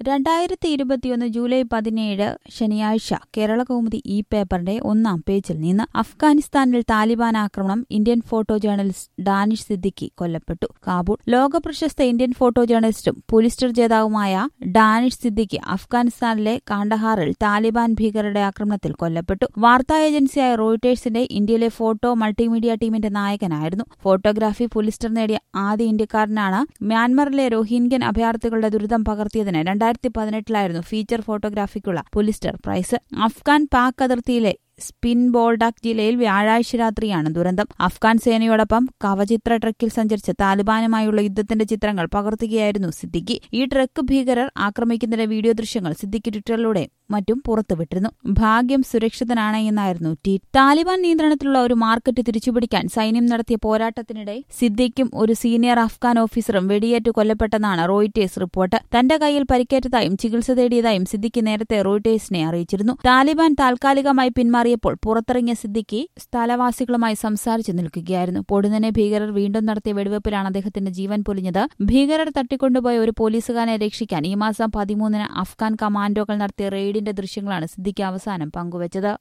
രണ്ടായിരത്തി ഇരുപത്തിയൊന്ന് ജൂലൈ പതിനേഴ് ശനിയാഴ്ച കേരള കൗമുദി ഈ പേപ്പറിന്റെ ഒന്നാം പേജിൽ നിന്ന് അഫ്ഗാനിസ്ഥാനിൽ താലിബാൻ ആക്രമണം Indian photo journalist Danish Siddiqui കൊല്ലപ്പെട്ടു കാബൂൾ ലോകപ്രശസ്ത ഇന്ത്യൻ ഫോട്ടോ ജേർണലിസ്റ്റും പുലിസ്റ്റർ ജേതാവുമായ ഡാനിഷ് സിദ്ദിഖി അഫ്ഗാനിസ്ഥാനിലെ കാണ്ടഹാറിൽ താലിബാൻ ഭീകരരുടെ ആക്രമണത്തിൽ കൊല്ലപ്പെട്ടു വാർത്താ ഏജൻസിയായ റോയിട്ടേഴ്സിന്റെ ഇന്ത്യയിലെ ഫോട്ടോ മൾട്ടിമീഡിയ ടീമിന്റെ നായകനായിരുന്നു ഫോട്ടോഗ്രാഫി പുലിസ്റ്റർ നേടിയ ആദ്യ ഇന്ത്യക്കാരനാണ് മ്യാൻമറിലെ റോഹിൻഗ്യൻ അഭയാർത്ഥികളുടെ ദുരിതം പകർത്തിയതിന് രണ്ടായിരത്തി പതിനെട്ടിലായിരുന്നു ഫീച്ചർ ഫോട്ടോഗ്രാഫിക്കുള്ള പുലിസ്റ്റർ പ്രൈസ് അഫ്ഗാൻ പാക് അതിർത്തിയിലെ സ്പിൻ ബോൾഡാക് ജില്ലയിൽ വ്യാഴാഴ്ച രാത്രിയാണ് ദുരന്തം അഫ്ഗാൻ സേനയോടൊപ്പം കവചിത്ര ട്രക്കിൽ സഞ്ചരിച്ച് താലിബാനുമായുള്ള യുദ്ധത്തിന്റെ ചിത്രങ്ങൾ പകർത്തുകയായിരുന്നു സിദ്ദിഖി ഈ ട്രക്ക് ഭീകരർ ആക്രമിക്കുന്നതിന്റെ വീഡിയോ ദൃശ്യങ്ങൾ സിദ്ദിഖി ട്വിറ്ററിലൂടെ മറ്റും പുറത്തുവിട്ടിരുന്നു ഭാഗ്യം സുരക്ഷിതനാണ് എന്നായിരുന്നു ട്വീറ്റ് താലിബാൻ നിയന്ത്രണത്തിലുള്ള ഒരു മാർക്കറ്റ് തിരിച്ചുപിടിക്കാൻ സൈന്യം നടത്തിയ പോരാട്ടത്തിനിടെ സിദ്ദിഖും ഒരു സീനിയർ അഫ്ഗാൻ ഓഫീസറും വെടിയേറ്റ് കൊല്ലപ്പെട്ടെന്നാണ് റോയിറ്റേഴ്സ് റിപ്പോർട്ട് തന്റെ കയ്യിൽ പരിക്കേറ്റതായും ചികിത്സ തേടിയതായും സിദ്ദിഖി നേരത്തെ റോയിറ്റേഴ്സിനെ അറിയിച്ചിരുന്നു താലിബാൻ താൽക്കാലികമായി പിന്മാറിയപ്പോൾ പുറത്തിറങ്ങിയ സിദ്ദിഖി സ്ഥലവാസികളുമായി സംസാരിച്ചു നിൽക്കുകയായിരുന്നു പൊടുന്നനെ ഭീകരർ വീണ്ടും നടത്തിയ വെടിവെപ്പിലാണ് അദ്ദേഹത്തിന്റെ ജീവൻ പൊലിഞ്ഞത് ഭീകരർ തട്ടിക്കൊണ്ടുപോയ ഒരു പോലീസുകാരനെ രക്ഷിക്കാൻ ഈ മാസം പതിമൂന്നിന് അഫ്ഗാൻ കമാൻഡോകൾ നടത്തിയ റെയ്ഡിന്റെ ദൃശ്യങ്ങളാണ് സിദ്ദിഖി അവസാനം പങ്കുവച്ചത്